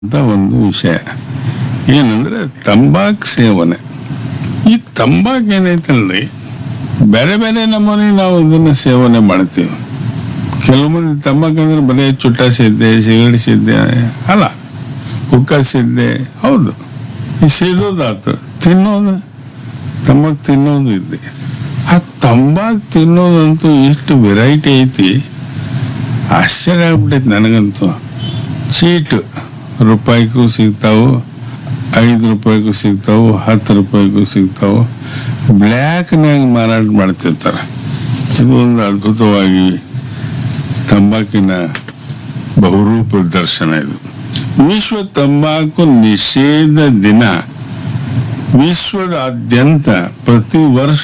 ಅಂತ ಒಂದು ವಿಷಯ ಏನಂದ್ರೆ ತಂಬಾಕು ಸೇವನೆ ಈ ತಂಬಾಕು ಏನೈತಲ್ರಿ ಬೇರೆ ಬೇರೆ ನಮೂನಿ ನಾವು ಇದನ್ನ ಸೇವನೆ ಮಾಡ್ತೀವಿ ಕೆಲವು ಮಂದಿ ತಂಬಾಕು ಅಂದ್ರೆ ಬರೀ ಚುಟ್ಟ ಸಿದ್ದೆ ಸಿಗಡಿ ಸಿದ್ದೆ ಅಲ್ಲ ಹುಕ್ಕ ಸಿದ್ದೆ ಹೌದು ಈ ಸೇದೋದಾತು ತಿನ್ನೋದು ತಂಬಾಕು ತಿನ್ನೋದು ಇದೆ ಆ ತಂಬಾಕು ತಿನ್ನೋದಂತೂ ಎಷ್ಟು ವೆರೈಟಿ ಐತಿ ಆಶ್ಚರ್ಯ ಆಗ್ಬಿಟ್ಟೈತೆ ನನಗಂತೂ ಚೀಟ್ ರೂಪಾಯಿಗೂ ಸಿಗ್ತಾವು ಐದು ರೂಪಾಯಿಗೂ ಸಿಗ್ತಾವು ಹತ್ತು ರೂಪಾಯಿಗೂ ಸಿಗ್ತಾವು ಬ್ಲ್ಯಾಕ್ನ್ಯಾಗ ಮಾರಾಟ ಮಾಡ್ತಿರ್ತಾರೆ ಇದು ಒಂದು ಅದ್ಭುತವಾಗಿ ತಂಬಾಕಿನ ಬಹುರೂಪ ದರ್ಶನ ಇದು ವಿಶ್ವ ತಂಬಾಕು ನಿಷೇಧ ದಿನ ವಿಶ್ವದಾದ್ಯಂತ ಪ್ರತಿ ವರ್ಷ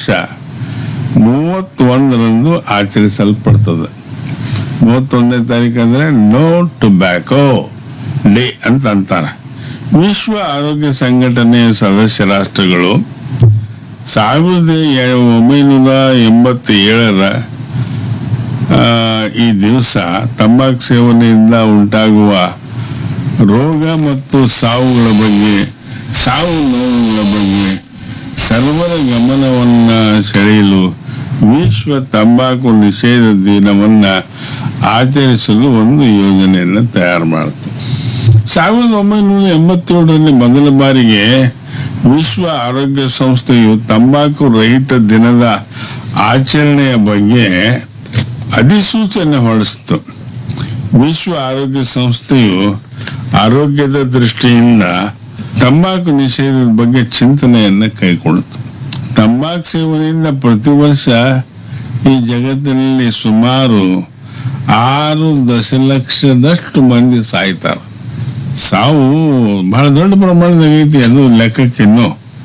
ಮೂವತ್ತೊಂದರಂದು ಆಚರಿಸಲ್ಪಡ್ತದೆ ಮೂವತ್ತೊಂದನೇ ತಾರೀಕು ಅಂದ್ರೆ ನೋ ಟೊಬ್ಯಾಕೋ ಡೇ ಅಂತ ಅಂತಾರೆ ವಿಶ್ವ ಆರೋಗ್ಯ ಸಂಘಟನೆಯ ಸದಸ್ಯ ರಾಷ್ಟ್ರಗಳು ಸಾವಿರದ ಏ- ಒಂಬೈನೂರ ಎಂಬತ್ತೇಳರ ಆ, ಈ ದಿವಸ ತಂಬಾಕು ಸೇವನೆಯಿಂದ ಉಂಟಾಗುವ ರೋಗ ಮತ್ತು ಸಾವುಗಳ ಬಗ್ಗೆ ಸಾವು ನೋವುಗಳ ಬಗ್ಗೆ ಸರ್ವರ ಗಮನವನ್ನ ಸೆಳೆಯಲು ವಿಶ್ವ ತಂಬಾಕು ನಿಷೇಧ ದಿನವನ್ನ ಆಚರಿಸಲು ಒಂದು ಯೋಜನೆಯನ್ನು ತಯಾರು ಮಾಡಿತು ಸಾವಿರದ ಒಂಬೈನೂರ ಎಂಬತ್ತೇಳರಲ್ಲಿ ಮೊದಲ ಬಾರಿಗೆ ವಿಶ್ವ ಆರೋಗ್ಯ ಸಂಸ್ಥೆಯು ತಂಬಾಕು ರಹಿತ ದಿನದ ಆಚರಣೆಯ ಬಗ್ಗೆ ಅಧಿಸೂಚನೆ ಹೊರಡಿಸಿತು ವಿಶ್ವ ಆರೋಗ್ಯ ಸಂಸ್ಥೆಯು ಆರೋಗ್ಯದ ದೃಷ್ಟಿಯಿಂದ ತಂಬಾಕು ನಿಷೇಧದ ಬಗ್ಗೆ ಚಿಂತನೆಯನ್ನು ಕೈಗೊಳ್ಳಿತು ತಂಬಾಕು ಸೇವನೆಯಿಂದ ಪ್ರತಿ ವರ್ಷ ಈ ಜಗತ್ತಿನಲ್ಲಿ ಸುಮಾರು ಆರು ದಶಲಕ್ಷದಷ್ಟು ಮಂದಿ ಸಾಯ್ತಾರೆ ಸಾವು ಬಹಳ ದೊಡ್ಡ ಪ್ರಮಾಣದಾಗ ಐತಿ ಅದು ಲೆಕ್ಕಕ್ಕಿನ್ನು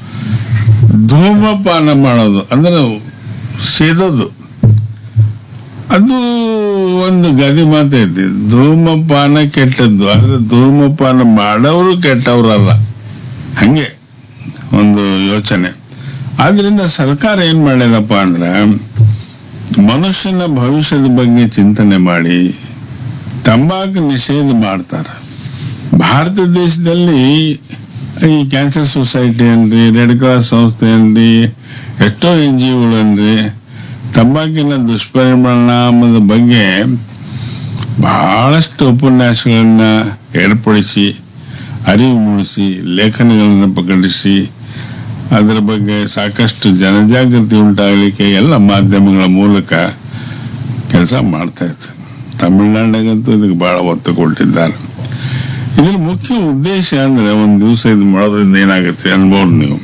ಧೂಮಪಾನ ಮಾಡೋದು ಅಂದ್ರೆ ಸೇದೋದು ಅದು ಒಂದು ಗದಿ ಮಾತೈತಿ ಧೂಮಪಾನ ಕೆಟ್ಟದ್ದು ಆದ್ರೆ ಧೂಮಪಾನ ಮಾಡೋರು ಕೆಟ್ಟವ್ರಲ್ಲ ಹಂಗೆ ಒಂದು ಯೋಚನೆ ಆದ್ರಿಂದ ಸರ್ಕಾರ ಏನ್ ಮಾಡ್ಯದಪ್ಪ ಅಂದ್ರೆ ಮನುಷ್ಯನ ಭವಿಷ್ಯದ ಬಗ್ಗೆ ಚಿಂತನೆ ಮಾಡಿ ತಂಬಾಕು ನಿಷೇಧ ಮಾಡ್ತಾರೆ ಭಾರತ ದೇಶದಲ್ಲಿ ಈ ಕ್ಯಾನ್ಸರ್ ಸೊಸೈಟಿ ಅನ್ರಿ ರೆಡ್ ಕ್ರಾಸ್ ಸಂಸ್ಥೆ ಅನ್ರಿ ಎಷ್ಟೋ ಎನ್ ಜಿ ಅನ್ರಿ ತಂಬಾಕಿನ ದುಷ್ಪರಿಣಾಮದ ಬಗ್ಗೆ ಬಹಳಷ್ಟು ಉಪನ್ಯಾಸಗಳನ್ನ ಏರ್ಪಡಿಸಿ ಅರಿವು ಮೂಡಿಸಿ ಲೇಖನಗಳನ್ನು ಪ್ರಕಟಿಸಿ ಅದರ ಬಗ್ಗೆ ಸಾಕಷ್ಟು ಜನಜಾಗೃತಿ ಉಂಟಾಗಲಿಕ್ಕೆ ಎಲ್ಲ ಮಾಧ್ಯಮಗಳ ಮೂಲಕ ಕೆಲಸ ಮಾಡ್ತಾ ಇತ್ತು ತಮಿಳ್ನಾಡಿಗಂತೂ ಇದಕ್ಕೆ ಬಹಳ ಒತ್ತು ಕೊಟ್ಟಿದ್ದಾರೆ ಇದ್ರ ಮುಖ್ಯ ಉದ್ದೇಶ ಅಂದ್ರೆ ಒಂದು ದಿವಸ ಇದು ಮಾಡೋದ್ರಿಂದ ಏನಾಗುತ್ತೆ ಅನ್ಬೋದು ನೀವು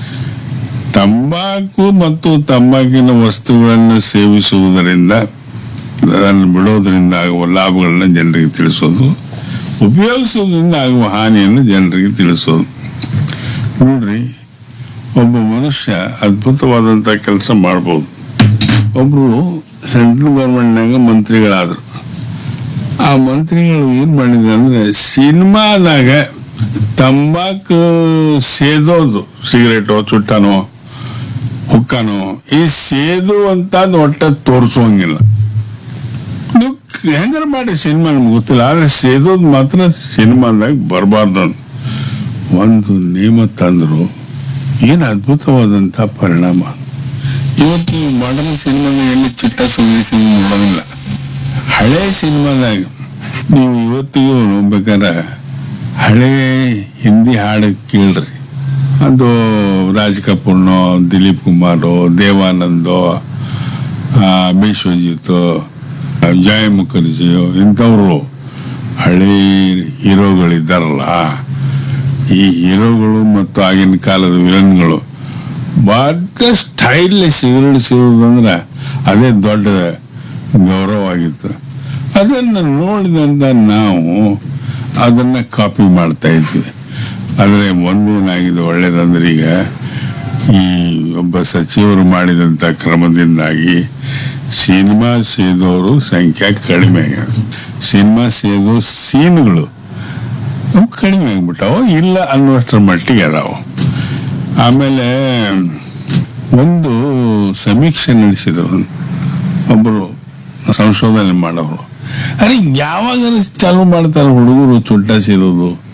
ತಂಬಾಕು ಮತ್ತು ತಂಬಾಕಿನ ವಸ್ತುಗಳನ್ನು ಸೇವಿಸುವುದರಿಂದ ಅದನ್ನು ಬಿಡೋದ್ರಿಂದ ಆಗುವ ಲಾಭಗಳನ್ನ ಜನರಿಗೆ ತಿಳಿಸೋದು ಉಪಯೋಗಿಸೋದ್ರಿಂದ ಆಗುವ ಹಾನಿಯನ್ನು ಜನರಿಗೆ ತಿಳಿಸೋದು ನೋಡ್ರಿ ಒಬ್ಬ ಮನುಷ್ಯ ಅದ್ಭುತವಾದಂಥ ಕೆಲಸ ಮಾಡ್ಬೋದು ಒಬ್ರು ಸೆಂಟ್ರಲ್ ಗೌರ್ಮೆಂಟ್ನಾಗ ಮಂತ್ರಿಗಳಾದ್ರು ಆ ಮಂತ್ರಿಗಳು ಏನ್ ಮಾಡಿದ್ರು ಅಂದ್ರೆ ಸಿನಿಮಾದಾಗ ತಂಬಾಕು ಸೇದೋದು ಸಿಗರೇಟೋ ಚುಟ್ಟನೋ ಹುಕ್ಕನೋ ಈ ಸೇದು ಅಂತ ಒಟ್ಟ ತೋರಿಸೋಂಗಿಲ್ಲ ನೀವು ಹೆಂಗಾರ ಮಾಡಿ ಸಿನಿಮಾ ನಮ್ಗೆ ಗೊತ್ತಿಲ್ಲ ಆದ್ರೆ ಸೇದೋದು ಮಾತ್ರ ಸಿನಿಮಾದಾಗ ಬರಬಾರ್ದು ಒಂದು ನೇಮ ತಂದ್ರು ಏನು ಅದ್ಭುತವಾದಂಥ ಪರಿಣಾಮ ಇವತ್ತು ಮಾಡರ್ನ್ ಸಿನಿಮಾದಾಗ ಎಲ್ಲಿ ಚಿಟ್ಟ ಸುಮ್ಮನೆ ಸಿನಿಮಾ ನೋಡೋದಿಲ್ಲ ಹಳೆ ಸಿನಿಮಾದಾಗ ನೀವು ಇವತ್ತಿಗೂ ನೋಡ್ಬೇಕಾದ್ರೆ ಹಳೆ ಹಿಂದಿ ಹಾಡು ಕೇಳ್ರಿ ಅದು ರಾಜ್ ಕಪೂರ್ನೋ ದಿಲೀಪ್ ಕುಮಾರೋ ದೇವಾನಂದೋ ಆ, ವಿಶ್ವಜಿತ್ ಜಯ ಮುಖರ್ಜಿಯೋ ಇಂಥವ್ರು ಹಳೆ ಹೀರೋಗಳಿದ್ದಾರಲ್ಲ ಈ ಹೀರೋಗಳು ಮತ್ತು ಆಗಿನ ಕಾಲದ ವಿಲನ್ಗಳು ಬಹಳ ಸ್ಟೈಲ್ ಸಿಗರೇಟ್ ಸಿಗೋದಂದ್ರೆ ಅದೇ ದೊಡ್ಡ ಗೌರವ ಆಗಿತ್ತು ಅದನ್ನು ನೋಡಿದಂತ ನಾವು ಅದನ್ನ ಕಾಪಿ ಮಾಡ್ತಾ ಇದ್ವಿ ಆದರೆ ಒಂದೇನಾಗಿದೆ ಒಳ್ಳೇದಂದ್ರೆ ಈಗ ಈ ಒಬ್ಬ ಸಚಿವರು ಮಾಡಿದಂಥ ಕ್ರಮದಿಂದಾಗಿ ಸಿನಿಮಾ ಸೇದೋರು ಸಂಖ್ಯೆ ಕಡಿಮೆ ಆಗ್ಯಾದ ಸಿನಿಮಾ ಸೇದೋ ಸೀನ್ಗಳು ಅವು ಕಡಿಮೆ ಆಗ್ಬಿಟ್ಟಾವ ಇಲ್ಲ ಅನ್ನುವಷ್ಟರ ಮಟ್ಟಿಗೆ ಅದಾವು ಆಮೇಲೆ ಒಂದು ಸಮೀಕ್ಷೆ ನಡೆಸಿದರು ಒಬ್ಬರು ಸಂಶೋಧನೆ ಮಾಡೋರು ಅರೆ ಯಾವಾಗ ಚಾಲು ಮಾಡ್ತಾರೆ ಹುಡುಗರು ಚುಟ್ಟ ಸೇದೋದು